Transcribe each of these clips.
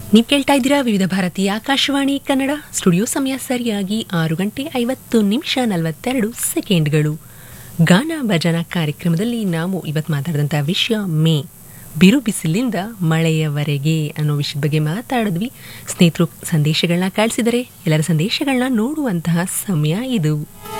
ನೀವು ಕೇಳ್ತಾ ಇದ್ದೀರಾ ವಿವಿಧ ಭಾರತೀಯ ಆಕಾಶವಾಣಿ ಕನ್ನಡ ಸ್ಟುಡಿಯೋ ಸಮಯ ಸರಿಯಾಗಿ ಆರು ಗಂಟೆ ಐವತ್ತು ನಿಮಿಷ ನಲವತ್ತೆರಡು ಸೆಕೆಂಡ್ಗಳು ಗಾನ ಭಜನ ಕಾರ್ಯಕ್ರಮದಲ್ಲಿ ನಾವು ಇವತ್ತು ಮಾತಾಡಿದಂಥ ವಿಷಯ ಮೇ ಬಿರು ಬಿಸಿಲಿಂದ ಮಳೆಯವರೆಗೆ ಅನ್ನೋ ವಿಷಯದ ಬಗ್ಗೆ ಮಾತಾಡಿದ್ವಿ ಸ್ನೇಹಿತರು ಸಂದೇಶಗಳನ್ನ ಕಳಿಸಿದರೆ ಎಲ್ಲರ ಸಂದೇಶಗಳನ್ನ ನೋಡುವಂತಹ ಸಮಯ ಇದು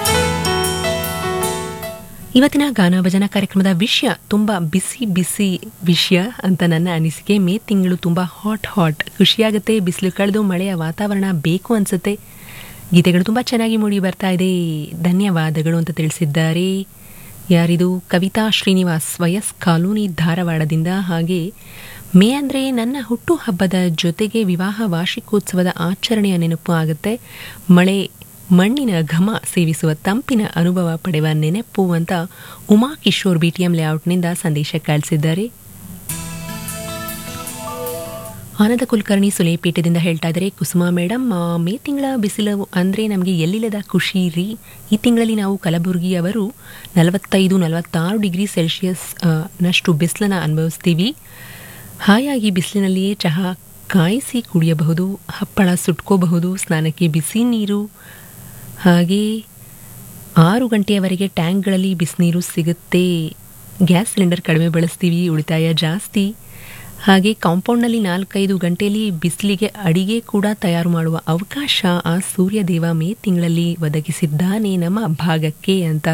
ಇವತ್ತಿನ ಗಾನ ಭಜನಾ ಕಾರ್ಯಕ್ರಮದ ವಿಷಯ ತುಂಬ ಬಿಸಿ ಬಿಸಿ ವಿಷಯ ಅಂತ ನನ್ನ ಅನಿಸಿಕೆ ಮೇ ತಿಂಗಳು ತುಂಬ ಹಾಟ್ ಹಾಟ್ ಖುಷಿಯಾಗುತ್ತೆ ಬಿಸಿಲು ಕಳೆದು ಮಳೆಯ ವಾತಾವರಣ ಬೇಕು ಅನಿಸುತ್ತೆ ಗೀತೆಗಳು ತುಂಬ ಚೆನ್ನಾಗಿ ಮೂಡಿ ಬರ್ತಾ ಇದೆ ಧನ್ಯವಾದಗಳು ಅಂತ ತಿಳಿಸಿದ್ದಾರೆ ಯಾರಿದು ಕವಿತಾ ಶ್ರೀನಿವಾಸ್ ವಯಸ್ ಕಾಲೋನಿ ಧಾರವಾಡದಿಂದ ಹಾಗೆ ಮೇ ಅಂದರೆ ನನ್ನ ಹುಟ್ಟು ಹಬ್ಬದ ಜೊತೆಗೆ ವಿವಾಹ ವಾರ್ಷಿಕೋತ್ಸವದ ಆಚರಣೆಯ ನೆನಪು ಆಗುತ್ತೆ ಮಳೆ ಮಣ್ಣಿನ ಘಮ ಸೇವಿಸುವ ತಂಪಿನ ಅನುಭವ ಪಡೆಯುವ ನೆನಪು ಅಂತ ಉಮಾ ಕಿಶೋರ್ ಬಿಟಿಎಂ ಲೇಔಟ್ನಿಂದ ಸಂದೇಶ ಕಳಿಸಿದ್ದಾರೆ ಆನಂದ ಕುಲಕರ್ಣಿ ಸುಲೇಪೇಟದಿಂದ ಹೇಳ್ತಾ ಇದ್ದಾರೆ ಕುಸುಮಾ ಮೇಡಮ್ ಆ, ಮೇ ತಿಂಗಳ ಬಿಸಿಲು ಅಂದರೆ ನಮಗೆ ಎಲ್ಲಿಲ್ಲದ ಖುಷಿ ರೀ ಈ ತಿಂಗಳಲ್ಲಿ ನಾವು ಕಲಬುರಗಿಯವರು ನಲವತ್ತೈದು ನಲವತ್ತಾರು ಡಿಗ್ರಿ ಸೆಲ್ಸಿಯಸ್ ಆ, ನಷ್ಟು ಬಿಸಿಲನ್ನು ಅನುಭವಿಸ್ತೀವಿ ಹಾಯಾಗಿ ಬಿಸಿಲಿನಲ್ಲಿಯೇ ಚಹಾ ಕಾಯಿಸಿ ಕುಡಿಯಬಹುದು ಹಪ್ಪಳ ಸುಟ್ಕೋಬಹುದು ಸ್ನಾನಕ್ಕೆ ಬಿಸಿ ನೀರು ಹಾಗೆ ಆರು ಗಂಟೆಯವರೆಗೆ ಟ್ಯಾಂಕ್ಗಳಲ್ಲಿ ಬಿಸಿನೀರು ಸಿಗುತ್ತೆ ಗ್ಯಾಸ್ ಸಿಲಿಂಡರ್ ಕಡಿಮೆ ಬಳಸ್ತೀವಿ ಉಳಿತಾಯ ಜಾಸ್ತಿ ಹಾಗೆ ಕಾಂಪೌಂಡ್ನಲ್ಲಿ ನಾಲ್ಕೈದು ಗಂಟೆಯಲ್ಲಿ ಬಿಸಿಲಿಗೆ ಅಡಿಗೆ ಕೂಡ ತಯಾರು ಮಾಡುವ ಅವಕಾಶ ಆ ಸೂರ್ಯದೇವ ಮೇ ತಿಂಗಳಲ್ಲಿ ಒದಗಿಸಿದ್ದಾನೆ ನಮ್ಮ ಭಾಗಕ್ಕೆ ಅಂತ